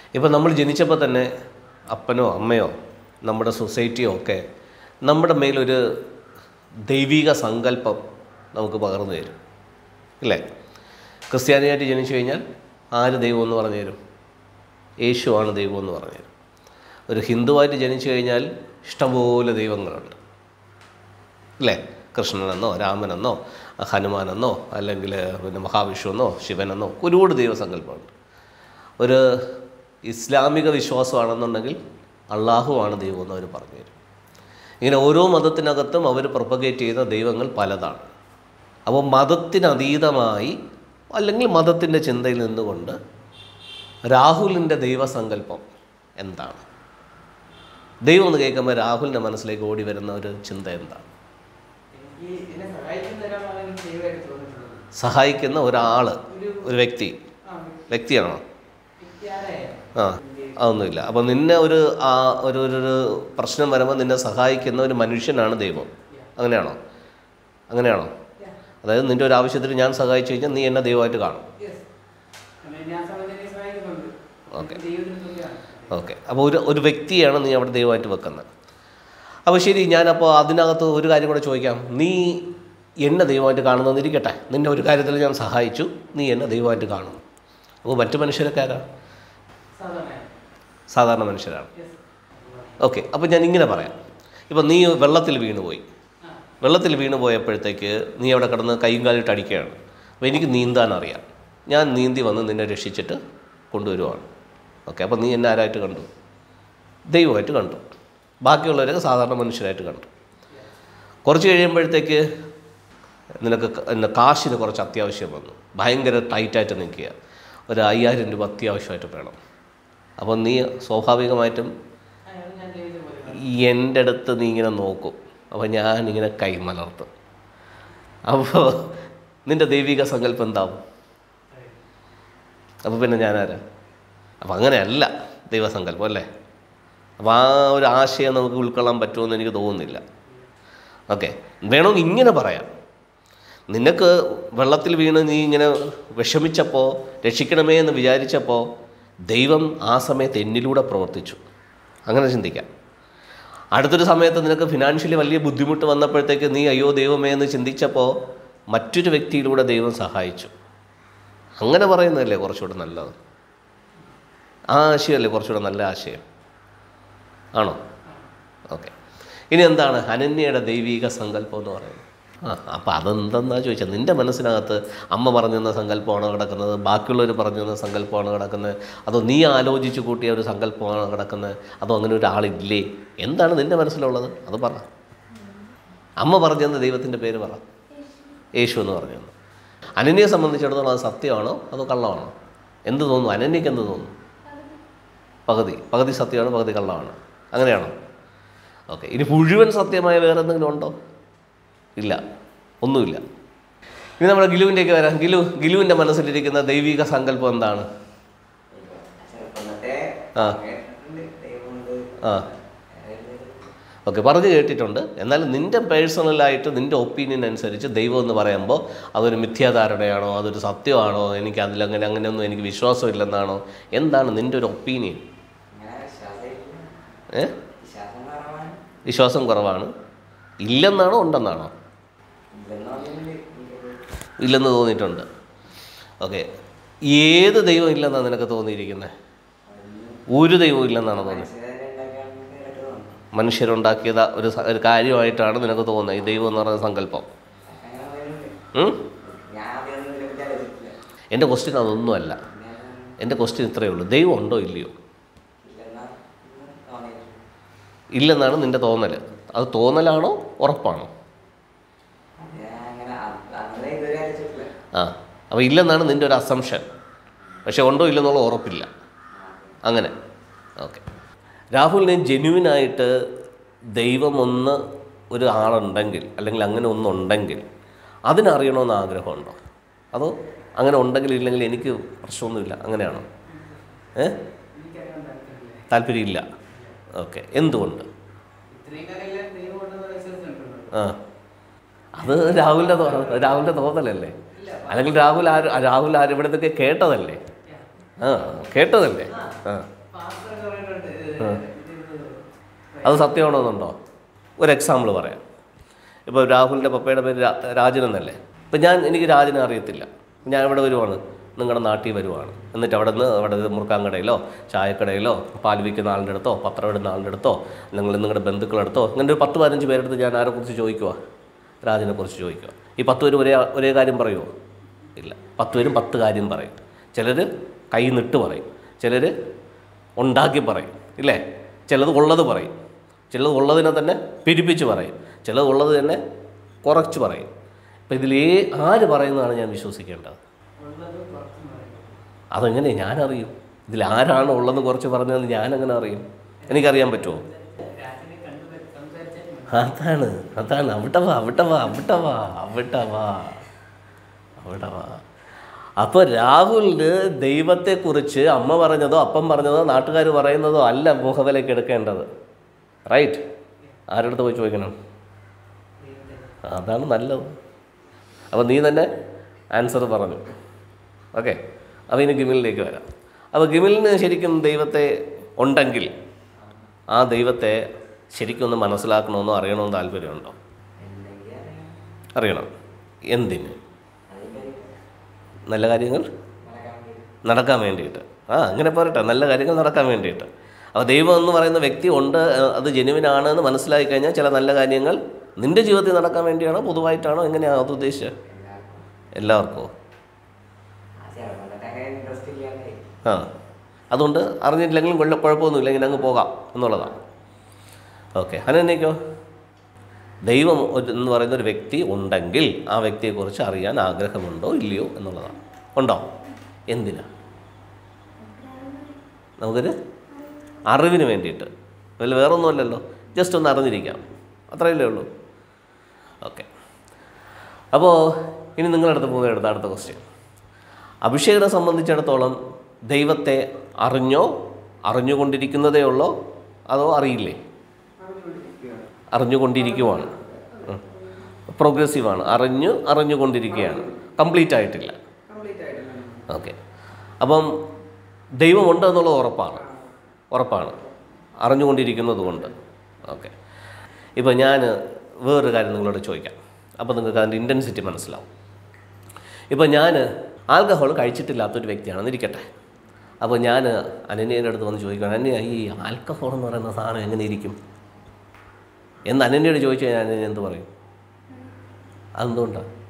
ഇപ്പം നമ്മൾ ജനിച്ചപ്പോൾ തന്നെ അപ്പനോ അമ്മയോ നമ്മുടെ സൊസൈറ്റിയോ ഒക്കെ നമ്മുടെ മേലൊരു ദൈവിക സങ്കല്പം നമുക്ക് പകർന്നു തരും ഇല്ലേ ക്രിസ്ത്യാനിയായിട്ട് ജനിച്ചു കഴിഞ്ഞാൽ ആര് ദൈവം എന്ന് പറഞ്ഞു തരും യേശുവാണ് ദൈവം എന്ന് പറഞ്ഞു തരും ഒരു ഹിന്ദുവായിട്ട് ജനിച്ചു കഴിഞ്ഞാൽ ഇഷ്ടംപോലെ ദൈവങ്ങളുണ്ട് അല്ലേ കൃഷ്ണനെന്നോ രാമനെന്നോ ഹനുമാനെന്നോ അല്ലെങ്കിൽ പിന്നെ മഹാവിഷ്ണുവെന്നോ ശിവനെന്നോ ഒരുപാട് ദൈവസങ്കല്പമുണ്ട് ഒരു ഇസ്ലാമിക വിശ്വാസമാണെന്നുണ്ടെങ്കിൽ അള്ളാഹുവാണ് ദൈവം എന്ന് അവർ പറഞ്ഞു തരും ഇങ്ങനെ ഓരോ മതത്തിനകത്തും അവർ പ്രൊപ്പഗേറ്റ് ചെയ്യുന്ന ദൈവങ്ങൾ പലതാണ് അപ്പോൾ മതത്തിനതീതമായി അല്ലെങ്കിൽ മതത്തിൻ്റെ ചിന്തയിൽ നിന്നുകൊണ്ട് രാഹുലിൻ്റെ ദൈവസങ്കല്പം എന്താണ് ദൈവം എന്ന് കേൾക്കുമ്പോൾ രാഹുലിൻ്റെ മനസ്സിലേക്ക് ഓടി വരുന്ന ഒരു ചിന്ത എന്താണ് എനിക്ക് എന്നെ സഹായിക്കുന്ന ഒരാളാണ് എനിക്ക് ദൈവമായിട്ട് തോന്നിയിട്ടുള്ളത് സഹായിക്കുന്ന ഒരാൾ ഒരു വ്യക്തി ആ വ്യക്തിയാണോ വ്യക്തിയാരായാലും ആ അതൊന്നുമില്ല അപ്പോൾ നിന്നെ ഒരു ആ ഒരു ഒരു ഒരു പ്രശ്നം വരുമ്പോൾ നിന്നെ സഹായിക്കുന്ന ഒരു മനുഷ്യനാണ് ദൈവം അങ്ങനെയാണോ അങ്ങനെയാണോ അതായത് നിൻ്റെ ഒരു ആവശ്യത്തിന് ഞാൻ സഹായിച്ചു കഴിഞ്ഞാൽ നീ എന്നെ ദൈവമായിട്ട് കാണും യെസ് അങ്ങനെ ഞാൻ സമയത്ത് എന്നെ സഹായിക്കുന്നുണ്ട് ഓക്കെ ദൈവത്തിന് തുല്യമാണ് ഓക്കെ അപ്പോൾ ഒരു ഒരു വ്യക്തിയാണ് നീ അവിടെ ദൈവമായിട്ട് വെക്കുന്നത് അപ്പോൾ ശരി ഞാനപ്പോൾ അതിനകത്ത് ഒരു കാര്യം കൂടെ ചോദിക്കാം നീ എന്നെ ദൈവമായിട്ട് കാണുന്നതെന്നിരിക്കട്ടെ നിന്നെ ഒരു കാര്യത്തിൽ ഞാൻ സഹായിച്ചു നീ എന്നെ ദൈവമായിട്ട് കാണുന്നു അപ്പോൾ മറ്റു മനുഷ്യരൊക്കെ ആരാ സാധാരണ സാധാരണ മനുഷ്യരാണ് യെസ് ഓക്കെ അപ്പോൾ ഞാൻ ഇങ്ങനെ പറയാം ഇപ്പം നീ വെള്ളത്തിൽ വീണുപോയി ആ വെള്ളത്തിൽ വീണ് പോയപ്പോഴത്തേക്ക് നീ അവിടെ കിടന്ന് കൈയും കാലിട്ട് അടിക്കുകയാണ് അപ്പോൾ എനിക്ക് നീന്താൻ അറിയാം ഞാൻ നീന്തി വന്ന് നിന്നെ രക്ഷിച്ചിട്ട് കൊണ്ടുവരുവാണ് ഓക്കെ അപ്പോൾ നീ എന്നെ ആരായിട്ട് കണ്ടു ദൈവമായിട്ട് കണ്ടു ബാക്കിയുള്ളവരൊക്കെ സാധാരണ മനുഷ്യരായിട്ട് കണ്ടു കുറച്ച് കഴിയുമ്പോഴത്തേക്ക് നിനക്ക് ക- പിന്നെ കാശിന് കുറച്ച് അത്യാവശ്യം വന്നു ഭയങ്കര ടൈറ്റായിട്ട് നിൽക്കുക ഒരു അയ്യായിരം രൂപ അത്യാവശ്യമായിട്ട് വേണം അപ്പോൾ നീ സ്വാഭാവികമായിട്ടും അയാൾ ഞാൻ ദൈവത്തെ പോലെ ഈ എൻ്റെ അടുത്ത് നീ ഇങ്ങനെ നോക്കും അപ്പോൾ ഞാൻ ഇങ്ങനെ കൈമലർത്തും അപ്പോൾ നിൻ്റെ ദൈവിക സങ്കല്പം എന്താവും അപ്പോൾ പിന്നെ ഞാനാരാ അപ്പോൾ അങ്ങനെയല്ല ദൈവസങ്കല്പം അല്ലേ അപ്പോൾ ആ ഒരു ആശയം നമുക്ക് ഉൾക്കൊള്ളാൻ പറ്റുമെന്ന് എനിക്ക് തോന്നുന്നില്ല ഓക്കെ വേണമെങ്കിൽ ഇങ്ങനെ പറയാം നിനക്ക് വെള്ളത്തിൽ വീണ് നീ ഇങ്ങനെ വിഷമിച്ചപ്പോൾ രക്ഷിക്കണമേ എന്ന് വിചാരിച്ചപ്പോൾ ദൈവം ആ സമയത്ത് എന്നിലൂടെ പ്രവർത്തിച്ചു അങ്ങനെ ചിന്തിക്കാം അടുത്തൊരു സമയത്ത് നിനക്ക് ഫിനാൻഷ്യലി വലിയ ബുദ്ധിമുട്ട് വന്നപ്പോഴത്തേക്ക് നീ അയ്യോ ദൈവമേ എന്ന് ചിന്തിച്ചപ്പോൾ മറ്റൊരു വ്യക്തിയിലൂടെ ദൈവം സഹായിച്ചു അങ്ങനെ പറയുന്നതല്ലേ കുറച്ചുകൂടെ നല്ലത് ആ ആശയമല്ലേ കുറച്ചുകൂടെ നല്ല ആശയം ആണോ ഓക്കെ ഇനി എന്താണ് അനന്യയുടെ ദൈവിക സങ്കല്പം എന്ന് പറയുന്നത് ആ അപ്പോൾ അതെന്തെന്നാ ചോദിച്ചത് നിൻ്റെ മനസ്സിനകത്ത് അമ്മ പറഞ്ഞു തന്ന സങ്കല്പമാണോ കിടക്കുന്നത് ബാക്കിയുള്ളവർ പറഞ്ഞു തന്ന സങ്കല്പമാണോ കിടക്കുന്നത് അതോ നീ ആലോചിച്ച് കൂട്ടിയ ഒരു സങ്കല്പമാണോ കിടക്കുന്നത് അതോ അങ്ങനെ ഒരാളില്ലേ എന്താണ് നിൻ്റെ മനസ്സിലുള്ളത് അത് പറ അമ്മ പറഞ്ഞു തന്ന ദൈവത്തിൻ്റെ പേര് പറ യേശു എന്ന് പറഞ്ഞു തന്നു അനന്യയെ സംബന്ധിച്ചിടത്തോളം അത് സത്യമാണോ അതോ കള്ളമാണോ എന്ത് തോന്നുന്നു അനന്യക്ക് എന്ത് തോന്നുന്നു പകുതി പകുതി സത്യമാണ് പകുതി കള്ളമാണ് അങ്ങനെയാണോ ഓക്കെ ഇനി മുഴുവൻ സത്യമായ വേറെ എന്തെങ്കിലും ഉണ്ടോ ഇല്ല ഒന്നുമില്ല ഇനി നമ്മുടെ ഗിലുവിൻ്റെയൊക്കെ വരാം ഗിലു ഗിലുവിൻ്റെ മനസ്സിലിരിക്കുന്ന ദൈവിക സങ്കല്പം എന്താണ് ചെറുപ്പത്തെ ആ. കേട്ടിട്ടുണ്ട് ദൈവമുണ്ട് ആ ഓക്കെ പറഞ്ഞു കേട്ടിട്ടുണ്ട് എന്നാൽ നിൻ്റെ പേഴ്സണലായിട്ട് നിൻ്റെ ഒപ്പീനിയൻ അനുസരിച്ച് ദൈവം എന്ന് പറയുമ്പോൾ അതൊരു മിഥ്യാധാരണയാണോ അതൊരു സത്യമാണോ എനിക്ക് അതിലങ്ങനെ അങ്ങനെയൊന്നും എനിക്ക് വിശ്വാസമില്ലെന്നാണോ എന്താണ് നിൻ്റെ ഒരു ഒപ്പീനിയൻ അങ്ങനെ വിശ്വാസമില്ല ഏ വിശ്വാസം കുറവാണ് വിശ്വാസം കുറവാണ് ഇല്ലെന്നാണോ ഉണ്ടെന്നാണോ ഇല്ലെന്ന് പറഞ്ഞിട്ടുണ്ട് എനിക്കത് ഇല്ലെന്ന് തോന്നിയിട്ടുണ്ട് ഓക്കെ ഏത് ദൈവം ഇല്ലെന്നാണ് നിനക്ക് തോന്നിയിരിക്കുന്നത് ഒരു ദൈവവും ഇല്ലെന്നാണ് തോന്നിയത് മനുഷ്യരെ ഉണ്ടാക്കിയാണെന്ന് കേട്ട് തോന്നുന്നു മനുഷ്യരുണ്ടാക്കിയത് ഒരു സ- ഒരു കാര്യമായിട്ടാണ് നിനക്ക് തോന്നുന്നത് ഈ ദൈവം എന്ന് പറയുന്ന സങ്കല്പം അങ്ങനെ പറയുന്നുണ്ട് ഉം? ഞാൻ ആദ്യം ഒന്നും ഇതിനെപ്പറ്റി ആലോചിച്ചിട്ടില്ല എൻ്റെ ക്വസ്റ്റ്യൻ അതൊന്നുമല്ല പിന്നെ എൻ്റെ ക്വസ്റ്റ്യൻ ഇത്രയേ ഉള്ളൂ ദൈവം ഉണ്ടോ ഇല്ലയോ ഇല്ലെന്നാ തോന്നിയിട്ടുണ്ട് ഇല്ലെന്നാണ് നിൻ്റെ തോന്നൽ അത് തോന്നലാണോ ഉറപ്പാണോ അത് ഞാൻ അങ്ങനെ അ- അങ്ങനെ ഇതുവരെ ആലോചിച്ചിട്ടില്ല ആ അപ്പോൾ ഇല്ലെന്നാണ് നിൻ്റെ ഒരു അസംഷൻ പക്ഷേ ഉണ്ടോ ഇല്ലെന്നുള്ള ഉറപ്പില്ല അങ്ങനെ ഓക്കെ രാഹുലിന് ജെന്യുവിനായിട്ട് ദൈവമൊന്ന് ഒരു ആളുണ്ടെങ്കിൽ അല്ലെങ്കിൽ അങ്ങനെ ഒന്നുണ്ടെങ്കിൽ അതിനറിയണമെന്ന് ആഗ്രഹമുണ്ടോ അതോ അങ്ങനെ ഉണ്ടെങ്കിൽ ഇല്ലെങ്കിൽ എനിക്ക് പ്രശ്നമൊന്നുമില്ല അങ്ങനെയാണോ ഏ എനിക്കറിയാൻ താല്പര്യമില്ല താല്പര്യമില്ല ഓക്കെ എന്തുകൊണ്ട് ഇത്രയും കാലം ദൈവം ഉണ്ടെന്ന് വിശ്വസിച്ചിട്ടുണ്ടോ ആ അത് രാഹുലിൻ്റെ തോ- രാഹുലിൻ്റെ തോന്നലല്ലേ അല്ലെങ്കിൽ രാഹുൽ ആര് രാഹുൽ ആര് ഇവിടെ നിന്നൊക്കെ കേട്ടതല്ലേ ആ കേട്ടതല്ലേ ആ ആ പാസ്റ്റർ പറയുന്നുണ്ട് ആ. അത് സത്യമാണോ എന്നുണ്ടോ ഒരു എക്സാമ്പിൾ പറയാം ഇപ്പോൾ രാഹുലിൻ്റെ പപ്പയുടെ പേര് രാ- രാജൻ എന്നല്ലേ ഇപ്പം ഞാൻ എനിക്ക് രാജനെ അറിയത്തില്ല ഞാൻ ഇവിടെ വരുവാണ് നിങ്ങളുടെ നാട്ടിൽ വരുവാണ് എന്നിട്ട് അവിടെ നിന്ന് അവിടെ മുറുക്കാങ്കടയിലോ ചായക്കടയിലോ പാൽ വിൽക്കുന്ന ആളുടെ അടുത്തോ പത്രം ഇടുന്ന ആളുടെ അടുത്തോ നിങ്ങൾ നിങ്ങളുടെ ബന്ധുക്കളടുത്തോ അങ്ങനെ ഒരു പത്ത് പതിനഞ്ച് പേരെടുത്ത് ഞാൻ ആരെക്കുറിച്ച് ചോദിക്കുക രാജനെ കുറിച്ച് ചോദിക്കുക ഈ പത്ത് പേര് ഒരേ ഒരേ കാര്യം പറയുമോ ഇല്ല പത്ത് പേരും പത്ത് കാര്യം പറയും ചിലർ കൈ നിട്ട് പറയും ചിലർ ഉണ്ടാക്കി പറയും ഇല്ലേ ചിലത് ഉള്ളത് പറയും ചിലത് ഉള്ളതിനെ തന്നെ പെരുപ്പിച്ച് പറയും ചിലത് ഉള്ളത് തന്നെ കുറച്ച് പറയും അപ്പം ഇതിൽ ഏ ആര് പറയുന്നതാണ് ഞാൻ വിശ്വസിക്കേണ്ടത് ഉള്ളത് പുറത്ത് പറയും അതെങ്ങനെ ഞാനറിയും ഇതിൽ ആരാണ് ഉള്ളത് കുറച്ച് പറഞ്ഞതെന്ന് ഞാനെങ്ങനെ അറിയും എനിക്കറിയാൻ പറ്റുമോ രാജനെ കണ്ടു സംസാരിച്ചാൽ അതാണ് അതാണ് അവിടെ വാ അവിടെ വാ അവിടെ വാ അവിടെ വാ അവിടെ വാ അപ്പോൾ രാഹുലിന് ദൈവത്തെക്കുറിച്ച് അമ്മ പറഞ്ഞതോ അപ്പം പറഞ്ഞതോ നാട്ടുകാർ പറയുന്നതോ അല്ല മുഖവിലേക്ക് എടുക്കേണ്ടത് റൈറ്റ് ആരുടെ അടുത്ത് പോയി ചോദിക്കണം അതാണ് നല്ലത് അപ്പോൾ നീ തന്നെ ആൻസർ പറഞ്ഞു ഓക്കെ അപ്പോൾ ഇനി ഗിമിലിലേക്ക് വരാം അപ്പോൾ ഗിമിലിന് ശരിക്കും ദൈവത്തെ ഉണ്ടെങ്കിൽ ആ ദൈവത്തെ ശരിക്കും ഒന്ന് മനസ്സിലാക്കണമെന്നോ അറിയണമെന്നോ താല്പര്യമുണ്ടോ എന്തെങ്കിലും അറിയാം അറിയണം എന്തിന് അതിൻ്റെ നല്ല കാര്യങ്ങൾ നടക്കാൻ വേണ്ടി നടക്കാൻ വേണ്ടിയിട്ട് ആ അങ്ങനെ പറയട്ടെ നല്ല കാര്യങ്ങൾ നടക്കാൻ വേണ്ടിയിട്ട് അപ്പോൾ ദൈവം എന്ന് പറയുന്ന വ്യക്തി ഉണ്ട് ഏഹ് അത് ജെനുവിനാണ് എന്ന് മനസ്സിലാക്കി കഴിഞ്ഞാൽ ചില നല്ല കാര്യങ്ങൾ നിൻ്റെ ജീവിതത്തിൽ നടക്കാൻ വേണ്ടിയാണോ പൊതുവായിട്ടാണോ എങ്ങനെയാണ് അത് ഉദ്ദേശിച്ചത് എല്ലാവർക്കും എല്ലാവർക്കോ ആ ചെറുപ്പത്തിലൊക്കെ അങ്ങനെ ഇൻട്രസ്റ്റ് ഇല്ലാണ്ട് ആ അതുകൊണ്ട് അറിഞ്ഞിട്ടില്ലെങ്കിലും കൊള്ള കുഴപ്പമൊന്നുമില്ല ഇങ്ങനെ അങ്ങ് പോകാം എന്നുള്ളതാണ് ഓക്കെ അനന്നേക്കോ ദൈവം ഒരു- എന്ന് പറയുന്ന ഒരു വ്യക്തി ഉണ്ടെങ്കിൽ ആ വ്യക്തിയെക്കുറിച്ച് അറിയാൻ ആഗ്രഹമുണ്ടോ ഇല്ലയോ എന്നുള്ളതാണ് ഉണ്ടോ എന്തിനാ നമുക്കൊരു അറിവിന് വേണ്ടിയിട്ട് അതിൽ വേറൊന്നുമല്ലല്ലോ ജസ്റ്റ് ഒന്ന് അറിഞ്ഞിരിക്കാം അത്രയല്ലേ ഉള്ളൂ ഓക്കെ അപ്പോൾ ഇനി നിങ്ങളടുത്ത് പോകുന്ന എടുത്ത അടുത്ത ക്വസ്റ്റ്യൻ അഭിഷേകനെ സംബന്ധിച്ചിടത്തോളം ദൈവത്തെ അറിഞ്ഞോ അറിഞ്ഞുകൊണ്ടിരിക്കുന്നതേ ഉള്ളോ അതോ അറിയില്ലേ അറിഞ്ഞുകൊണ്ടിരിക്കുവാണ് പ്രോഗ്രസീവാണ് അറിഞ്ഞു അറിഞ്ഞുകൊണ്ടിരിക്കുകയാണ് കംപ്ലീറ്റ് ആയിട്ടില്ല കംപ്ലീറ്റ് ആയിട്ടില്ല ഓക്കെ അപ്പം ദൈവമുണ്ട് എന്നുള്ളത് ഉറപ്പാണ് ഉറപ്പാണ് അറിഞ്ഞുകൊണ്ടിരിക്കുന്നത് കൊണ്ട് ഓക്കെ ഇപ്പോൾ ഞാൻ വേറൊരു കാര്യം നിങ്ങളോട് ചോദിക്കാം അപ്പോൾ നിങ്ങൾക്ക് അതിൻ്റെ ഇൻറ്റൻസിറ്റി മനസ്സിലാവും ഇപ്പോൾ ഞാൻ ആൽക്കഹോൾ കഴിച്ചിട്ടില്ലാത്തൊരു വ്യക്തിയാണെന്ന് ഇരിക്കട്ടെ അപ്പോൾ ഞാൻ അനന്യയുടെ അടുത്ത് വന്ന് ചോദിക്കണം അനന്യ ഈ ആൽക്കഹോൾ എന്ന് പറയുന്ന സാധനം എങ്ങനെ ഇരിക്കും എന്ന് അനന്യയോട് ചോദിച്ചു കഴിഞ്ഞാൽ അനന്യ എന്ത് പറയും അതെന്തുകൊണ്ടാണ്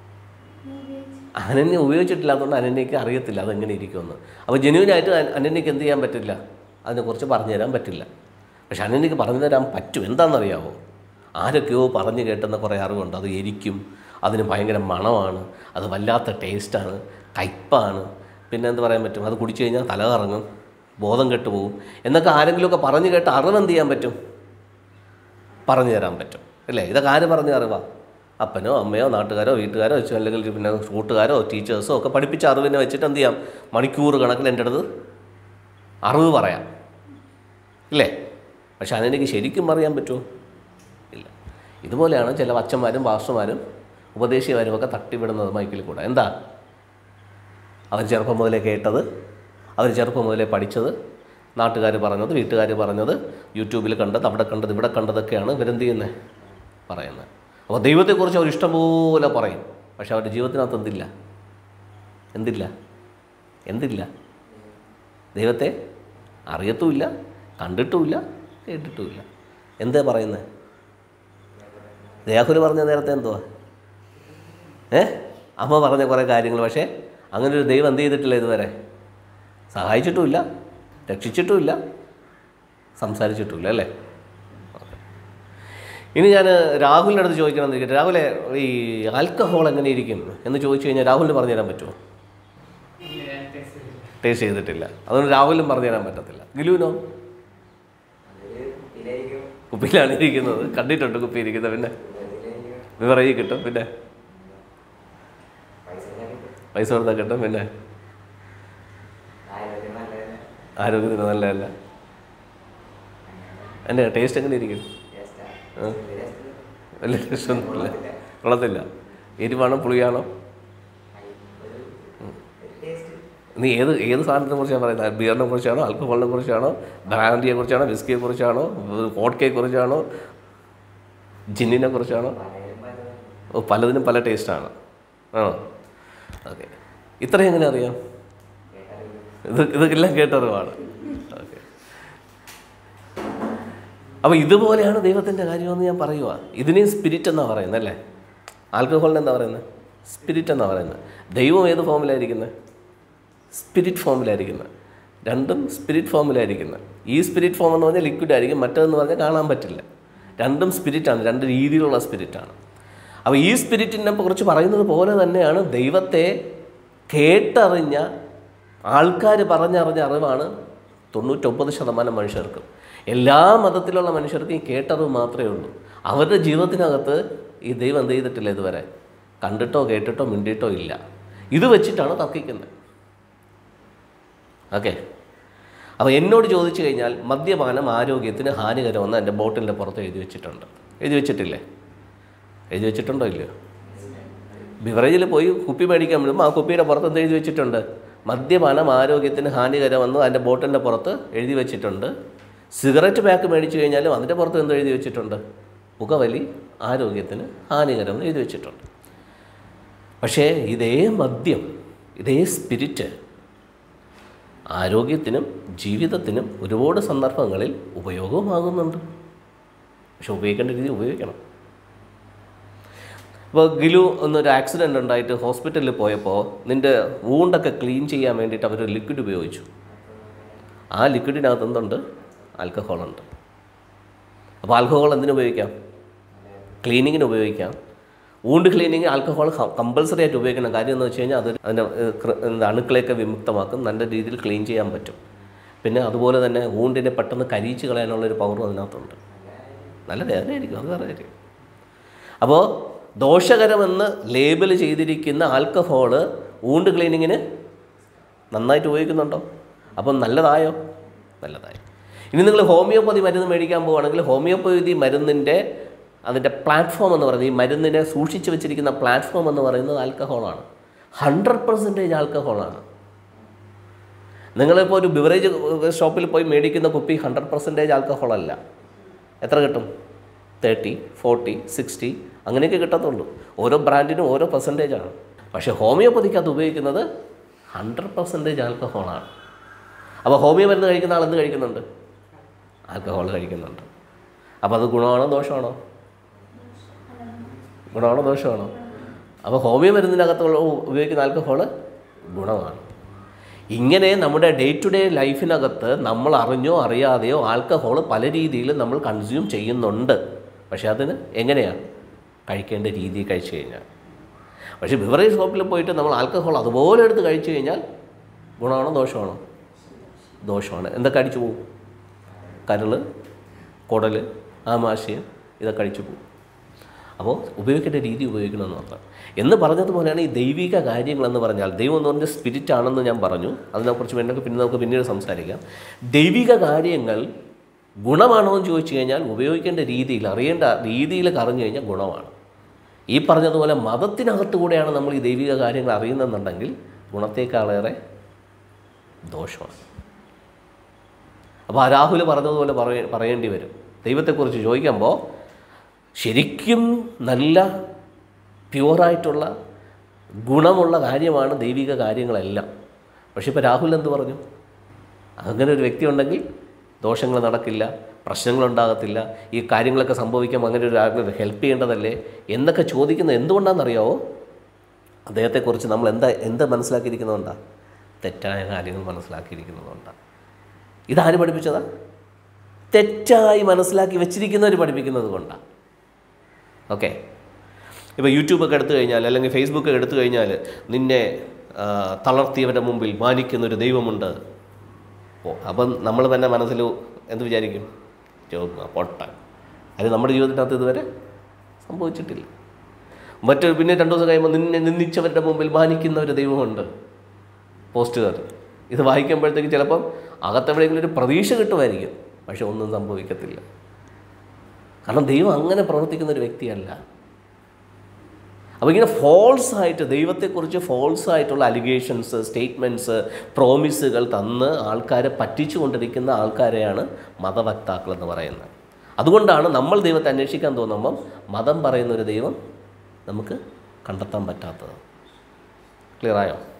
അനന്യ ഉപയോഗിച്ചിട്ടില്ലാത്തതുകൊണ്ട് അനന്യയ്ക്ക് അറിയത്തില്ല അതെങ്ങനെ ഇരിക്കുമെന്ന് അപ്പോൾ ജെന്യൂനായിട്ട് അനന്യയ്ക്ക് എന്ത് ചെയ്യാൻ പറ്റില്ല അതിനെക്കുറിച്ച് പറഞ്ഞു തരാൻ പറ്റില്ല പക്ഷെ അനന്യയ്ക്ക് പറഞ്ഞു തരാൻ പറ്റും എന്താണെന്നറിയാമോ ആരൊക്കെയോ പറഞ്ഞു കേട്ടുന്ന കുറേ അറിവുണ്ട് അത് എരിക്കും അതിന് ഭയങ്കര മണമാണ് അത് വല്ലാത്ത ടേസ്റ്റാണ് കയ്പ്പാണ് പിന്നെ എന്ത് പറയാൻ പറ്റും അത് കുടിച്ചു കഴിഞ്ഞാൽ തല കറങ്ങും ബോധം കെട്ടുപോകും എന്നൊക്കെ ആരെങ്കിലുമൊക്കെ പറഞ്ഞു കേട്ട് അറിവ് എന്ത് ചെയ്യാൻ പറ്റും പറഞ്ഞു തരാൻ പറ്റും അല്ലേ ഇതൊക്കെ ആര് പറഞ്ഞ അറിവാ അപ്പനോ അമ്മയോ നാട്ടുകാരോ വീട്ടുകാരോ വെച്ച് അല്ലെങ്കിൽ പിന്നെ കൂട്ടുകാരോ ടീച്ചേഴ്സോ ഒക്കെ പഠിപ്പിച്ച അറിവിനെ വെച്ചിട്ട് എന്ത് ചെയ്യാം മണിക്കൂർ കണക്കിന് എൻ്റെ അടുത്ത് അറിവ് പറയാം ഇല്ലേ പക്ഷെ അതെനിക്ക് ശരിക്കും പറയാൻ പറ്റുമോ ഇല്ല ഇതുപോലെയാണ് ചില അച്ഛന്മാരും പാസ്റ്റർമാരും ഉപദേശിമാരും ഒക്കെ തട്ടിവിടുന്നത് മൈക്കിൽ കൂടെ എന്താ അവർ ചെറുപ്പം മുതലേ കേട്ടത് അവർ ചെറുപ്പം മുതലേ പഠിച്ചത് നാട്ടുകാർ പറഞ്ഞത് വീട്ടുകാർ പറഞ്ഞത് യൂട്യൂബിൽ കണ്ടത് അവിടെ കണ്ടത് ഇവിടെ കണ്ടതൊക്കെയാണ് ഇവരെന്ത് ചെയ്യുന്നത് പറയുന്നത് അപ്പോൾ ദൈവത്തെക്കുറിച്ച് അവർ ഇഷ്ടംപോലെ പറയും പക്ഷെ അവരുടെ ജീവിതത്തിനകത്ത് എന്തില്ല എന്തില്ല എന്തില്ല ദൈവത്തെ അറിയത്തുമില്ല കണ്ടിട്ടുമില്ല കേട്ടിട്ടുമില്ല എന്താ പറയുന്നത് രാഹുൽ പറഞ്ഞ നേരത്തെ എന്തുവാ ഏ അമ്മ പറഞ്ഞ കുറേ കാര്യങ്ങൾ പക്ഷേ അങ്ങനെ ഒരു ദൈവം എന്ത് ചെയ്തിട്ടില്ല ഇതുവരെ സഹായിച്ചിട്ടുമില്ല രക്ഷിച്ചിട്ടുമില്ല സംസാരിച്ചിട്ടുമില്ല അല്ലേ ഓക്കേ. ഇനി ഞാൻ രാഹുലിൻ്റെ അടുത്ത് ചോദിക്കണം എന്നിരിക്കട്ടെ രാഹുലെ ഈ ആൽക്കഹോൾ എങ്ങനെ ഇരിക്കും എന്ന് ചോദിച്ചു കഴിഞ്ഞാൽ രാഹുലിന് പറഞ്ഞു തരാൻ പറ്റുമോ ഇല്ല, ഞാൻ taste ചെയ്തില്ല. ടേസ്റ്റ് ചെയ്തിട്ടില്ല അതുകൊണ്ട് രാഹുലിനും പറഞ്ഞു തരാൻ പറ്റത്തില്ല ഗിലുവിനോ അതൊരു കുപ്പിയിലായിരിക്കും കുപ്പിയിലാണ് ഇരിക്കുന്നത് കണ്ടിട്ടുണ്ട് കുപ്പി ഇരിക്കുന്നത് പിന്നെ ഇതിലായിരിക്കും വിവറയിൽ കിട്ടും പിന്നെ പൈസ എല്ലാം കിട്ടും പൈസ കൊടുത്താൽ കിട്ടും പിന്നെ ആരോഗ്യം നല്ലതന്നെ ആരോഗ്യത്തിന് നല്ലതല്ല എൻ്റെ ടേസ്റ്റ് എങ്ങനെ ഇരിക്കും ടേസ്റ്റാ ആ. വലിയ ടേസ്റ്റ് വലിയ ടേസ്റ്റൊന്നുമില്ല കൊള്ളത്തില്ല എരിവാണോ പുളിയാണോ ഒരു ഒരു ടേസ്റ്റ് നീ ഏത് ഏത് സാധനത്തിനെ കുറിച്ചാണ് പറയുന്നത് ബിയറിനെ കുറിച്ചാണോ ആൽക്കഹോളിനെ കുറിച്ചാണോ ബ്രാൻഡിയെ കുറിച്ചാണോ വിസ്കിയെ കുറിച്ചാണോ വോഡ്കയെ കുറിച്ചാണോ ജിന്നിനെ കുറിച്ചാണോ പലരും പലതും ഓ പലതിനും പല ടേസ്റ്റാണ് ആണോ ഓക്കെ ഇത്രയും എങ്ങനെ അറിയാം ഇത് ഇതൊക്കെല്ലാം കേട്ടറിവാണ് ഓക്കെ അപ്പോൾ ഇതുപോലെയാണ് ദൈവത്തിൻ്റെ കാര്യമെന്ന് ഞാൻ പറയുക ഇതിനെയും സ്പിരിറ്റ് എന്നാണ് പറയുന്നത് അല്ലേ ആൽക്കഹോളിന് എന്താ പറയുന്നത് സ്പിരിറ്റ് എന്നാണ് പറയുന്നത് ദൈവം ഏത് ഫോമിലായിരിക്കുന്നത് സ്പിരിറ്റ് ഫോമിലായിരിക്കുന്നത് രണ്ടും സ്പിരിറ്റ് ഫോമിലായിരിക്കുന്നത് ഈ സ്പിരിറ്റ് ഫോം എന്ന് പറഞ്ഞാൽ ലിക്വിഡ് ആയിരിക്കും മറ്റേതെന്ന് പറഞ്ഞാൽ കാണാൻ പറ്റില്ല രണ്ടും സ്പിരിറ്റാണ് രണ്ട് രീതിയിലുള്ള സ്പിരിറ്റാണ് അപ്പോൾ ഈ സ്പിരിറ്റിനെ കുറിച്ച് പറയുന്നത് പോലെ തന്നെയാണ് ദൈവത്തെ കേട്ടറിഞ്ഞ ആൾക്കാർ പറഞ്ഞറിഞ്ഞ അറിവാണ് തൊണ്ണൂറ്റൊമ്പത് ശതമാനം മനുഷ്യർക്കും എല്ലാ മതത്തിലുള്ള മനുഷ്യർക്കും ഈ കേട്ടറിവ് മാത്രമേ ഉള്ളൂ അവരുടെ ജീവിതത്തിനകത്ത് ഈ ദൈവം എന്ത് ചെയ്തിട്ടില്ല ഇതുവരെ കണ്ടിട്ടോ കേട്ടിട്ടോ മിണ്ടിയിട്ടോ ഇല്ല ഇത് വെച്ചിട്ടാണ് തർക്കിക്കുന്നത് ഓക്കെ അപ്പോൾ എന്നോട് ചോദിച്ചു കഴിഞ്ഞാൽ മദ്യപാനം ആരോഗ്യത്തിന് ഹാനികരമെന്ന് എൻ്റെ ബോട്ടിലിൻ്റെ പുറത്ത് എഴുതി വെച്ചിട്ടുണ്ട് എഴുതി വെച്ചിട്ടില്ലേ എഴുതി വെച്ചിട്ടുണ്ടോ ഇല്ലയോ ബിവറേജിൽ പോയി കുപ്പി മേടിക്കാൻ വിടുമ്പോൾ ആ കുപ്പിയുടെ പുറത്ത് എന്ത് എഴുതി വെച്ചിട്ടുണ്ട് മദ്യപാനം ആരോഗ്യത്തിന് ഹാനികരമെന്ന് അതിൻ്റെ ബോട്ടിലിൻ്റെ പുറത്ത് എഴുതി വെച്ചിട്ടുണ്ട് സിഗരറ്റ് പാക്ക് മേടിച്ചു കഴിഞ്ഞാലും അതിൻ്റെ പുറത്ത് എന്ത് എഴുതി വെച്ചിട്ടുണ്ട് പുകവലി ആരോഗ്യത്തിന് ഹാനികരമെന്ന് എഴുതി വെച്ചിട്ടുണ്ട് പക്ഷേ ഇതേ മദ്യം ഇതേ സ്പിരിറ്റ് ആരോഗ്യത്തിനും ജീവിതത്തിനും ഒരുപാട് സന്ദർഭങ്ങളിൽ ഉപയോഗമാകുന്നുണ്ട് പക്ഷെ ഉപയോഗിക്കേണ്ട രീതി ഉപയോഗിക്കണം ഇപ്പോൾ ഗിലു എന്നൊരു ആക്സിഡൻ്റ് ഉണ്ടായിട്ട് ഹോസ്പിറ്റലിൽ പോയപ്പോൾ നിൻ്റെ വൂണ്ടൊക്കെ ക്ലീൻ ചെയ്യാൻ വേണ്ടിയിട്ട് അവർ ലിക്വിഡ് ഉപയോഗിച്ചു ആ ലിക്വിഡിനകത്ത് എന്തുണ്ട് ആൽക്കഹോളുണ്ട് അപ്പോൾ ആൽക്കഹോൾ എന്തിനു ഉപയോഗിക്കാം ക്ലീനിങ്ങിന് ഉപയോഗിക്കാം വൂണ്ട് ക്ലീനിങ് ആൽക്കഹോൾ കമ്പൽസറി ആയിട്ട് ഉപയോഗിക്കണം കാര്യം എന്ന് വെച്ച് കഴിഞ്ഞാൽ അത് അതിൻ്റെ ഏഹ്, കൃ- എന്താ അണുക്കളെയൊക്കെ വിമുക്തമാക്കും നല്ല രീതിയിൽ ക്ലീൻ ചെയ്യാൻ പറ്റും പിന്നെ അതുപോലെ തന്നെ വൂണ്ടിനെ പെട്ടെന്ന് കരിയിച്ച് കളയാനുള്ള ഒരു പവറും അതിനകത്തുണ്ട് നല്ല വേദനയായിരിക്കും അത് വേറെ കാര്യം അപ്പോൾ ദോഷകരമെന്ന് ലേബൽ ചെയ്തിരിക്കുന്ന ആൽക്കഹോള് വൂണ്ട് ക്ലീനിങ്ങിന് നന്നായിട്ട് ഉപയോഗിക്കുന്നുണ്ടോ അപ്പം നല്ലതായോ നല്ലതായി ഇനി നിങ്ങൾ ഹോമിയോപ്പതി മരുന്ന് മേടിക്കാൻ പോവുകയാണെങ്കിൽ ഹോമിയോപ്പതി മരുന്നിൻ്റെ അതിൻ്റെ പ്ലാറ്റ്ഫോം എന്ന് പറയുന്നത് ഈ മരുന്നിനെ സൂക്ഷിച്ച് വെച്ചിരിക്കുന്ന പ്ലാറ്റ്ഫോം എന്ന് പറയുന്നത് ആൽക്കഹോളാണ് ഹൺഡ്രഡ് പെർസെൻറ്റേജ് ആൽക്കഹോളാണ് നിങ്ങളിപ്പോൾ ഒരു ബിവറേജ് ഷോപ്പിൽ പോയി മേടിക്കുന്ന കുപ്പി ഹൺഡ്രഡ് പെർസെൻറ്റേജ് ആൽക്കഹോൾ അല്ല എത്ര കിട്ടും തേർട്ടി ഫോർട്ടി സിക്സ്റ്റി അങ്ങനെയൊക്കെ കിട്ടത്തുള്ളൂ ഓരോ ബ്രാൻഡിനും ഓരോ പെർസെൻറ്റേജാണ് പക്ഷേ ഹോമിയോപ്പതിക്ക് അത് ഉപയോഗിക്കുന്നത് ഹൺഡ്രഡ് പെർസെൻറ്റേജ് ആൽക്കഹോളാണ് അപ്പോൾ ഹോമിയോ മരുന്ന് കഴിക്കുന്ന ആൾ എന്ത് കഴിക്കുന്നുണ്ട് ആൽക്കഹോൾ കഴിക്കുന്നുണ്ട് അപ്പോൾ അത് ഗുണമാണോ ദോഷമാണോ ഗുണമാണോ ദോഷമാണോ അപ്പോൾ ഹോമിയോ മരുന്നിനകത്തുള്ള ഉപയോഗിക്കുന്ന ആൽക്കഹോള് ഗുണമാണ് ഇങ്ങനെ നമ്മുടെ ഡേ ടു ഡേ ലൈഫിനകത്ത് നമ്മൾ അറിഞ്ഞോ അറിയാതെയോ ആൽക്കഹോൾ പല രീതിയിൽ നമ്മൾ കൺസ്യൂം ചെയ്യുന്നുണ്ട് പക്ഷേ അതിന് എങ്ങനെയാണ് കഴിക്കേണ്ട രീതി കഴിച്ചു കഴിഞ്ഞാൽ പക്ഷേ ബിവറേജ് ഷോപ്പിൽ പോയിട്ട് നമ്മൾ ആൽക്കഹോൾ അതുപോലെ എടുത്ത് കഴിച്ചു കഴിഞ്ഞാൽ ഗുണമാണോ ദോഷമാണോ ദോഷമാണ് എന്തൊക്കെ അടിച്ചു പോകും കരള് കുടൽ ആമാശയം ഇതൊക്കെ അടിച്ചു പോകും അപ്പോൾ ഉപയോഗിക്കേണ്ട രീതി ഉപയോഗിക്കണമെന്ന് പറഞ്ഞു എന്ന് പറഞ്ഞതുപോലെയാണ് ഈ ദൈവിക കാര്യങ്ങളെന്ന് പറഞ്ഞാൽ ദൈവം എന്ന് പറഞ്ഞാൽ സ്പിരിറ്റ് ആണെന്ന് ഞാൻ പറഞ്ഞു അതിനെക്കുറിച്ച് വേണമെങ്കിൽ പിന്നെ നമുക്ക് പിന്നീട് സംസാരിക്കാം ദൈവിക കാര്യങ്ങൾ ഗുണമാണോ എന്ന് ചോദിച്ചു കഴിഞ്ഞാൽ ഉപയോഗിക്കേണ്ട രീതിയിൽ അറിയേണ്ട രീതിയിൽ അറിഞ്ഞു കഴിഞ്ഞാൽ ഗുണമാണ് ഈ പറഞ്ഞതുപോലെ മതത്തിനകത്ത് കൂടെയാണ് നമ്മൾ ഈ ദൈവിക കാര്യങ്ങൾ അറിയുന്നതെന്നുണ്ടെങ്കിൽ ഗുണത്തേക്കാളേറെ ദോഷമാണ് അപ്പോൾ ആ രാഹുൽ പറഞ്ഞതുപോലെ പറയ പറയേണ്ടി വരും ദൈവത്തെക്കുറിച്ച് ചോദിക്കുമ്പോൾ ശരിക്കും നല്ല പ്യുവറായിട്ടുള്ള ഗുണമുള്ള കാര്യമാണ് ദൈവിക കാര്യങ്ങളെല്ലാം പക്ഷെ ഇപ്പോൾ രാഹുൽ എന്ത് പറഞ്ഞു അങ്ങനെ ഒരു വ്യക്തി ഉണ്ടെങ്കിൽ ദോഷങ്ങൾ നടക്കില്ല പ്രശ്നങ്ങളുണ്ടാകത്തില്ല ഈ കാര്യങ്ങളൊക്കെ സംഭവിക്കുമ്പോൾ അങ്ങനെ ഒരു ആൾക്ക് ഹെൽപ്പ് ചെയ്യേണ്ടതല്ലേ എന്നൊക്കെ ചോദിക്കുന്നത് എന്തുകൊണ്ടാണെന്നറിയാവോ അദ്ദേഹത്തെക്കുറിച്ച് നമ്മൾ എന്താ എന്ത് മനസ്സിലാക്കിയിരിക്കുന്നതുകൊണ്ടാണ് തെറ്റായ കാര്യങ്ങൾ മനസ്സിലാക്കിയിരിക്കുന്നതുകൊണ്ടാണ് ഇതാര് പഠിപ്പിച്ചതാ തെറ്റായി മനസ്സിലാക്കി വെച്ചിരിക്കുന്നവർ പഠിപ്പിക്കുന്നത് കൊണ്ടാണ് ഓക്കെ ഇപ്പോൾ യൂട്യൂബൊക്കെ എടുത്തു കഴിഞ്ഞാൽ അല്ലെങ്കിൽ ഫേസ്ബുക്ക് എടുത്തു കഴിഞ്ഞാൽ നിന്നെ ആ, തളർത്തിയവൻ്റെ മുമ്പിൽ മാനിക്കുന്നൊരു ദൈവമുണ്ട് ഓ അപ്പം നമ്മൾ തന്നെ മനസ്സിൽ എന്ത് വിചാരിക്കും ചുവന്ന പൊട്ട അത് നമ്മുടെ ജീവിതത്തിനകത്ത് ഇതുവരെ സംഭവിച്ചിട്ടില്ല മറ്റൊരു പിന്നെ രണ്ടു ദിവസം കഴിയുമ്പോൾ നിന്നെ നിന്ദിച്ചവരുടെ മുമ്പിൽ മാനിക്കുന്ന ഒരു ദൈവമുണ്ട് പോസ്റ്റുകാർ ഇത് വായിക്കുമ്പോഴത്തേക്ക് ചിലപ്പം അകത്തെവിടെയെങ്കിലും ഒരു പ്രതീക്ഷ കിട്ടുമായിരിക്കും പക്ഷെ ഒന്നും സംഭവിക്കത്തില്ല കാരണം ദൈവം അങ്ങനെ പ്രവർത്തിക്കുന്ന ഒരു വ്യക്തിയല്ല അപ്പോൾ ഇങ്ങനെ ഫോൾസ് ആയിട്ട് ദൈവത്തെക്കുറിച്ച് ഫോൾസ് ആയിട്ടുള്ള അലിഗേഷൻസ് സ്റ്റേറ്റ്മെൻറ്റ്സ് പ്രോമിസുകൾ തന്ന് ആൾക്കാരെ പറ്റിച്ചു കൊണ്ടിരിക്കുന്ന ആൾക്കാരെയാണ് മതവക്താക്കൾ എന്ന് പറയുന്നത് അതുകൊണ്ടാണ് നമ്മൾ ദൈവത്തെ അന്വേഷിക്കാൻ തോന്നുമ്പം മതം പറയുന്ന ഒരു ദൈവം നമുക്ക് കണ്ടെത്താൻ പറ്റാത്തത് ക്ലിയറായോ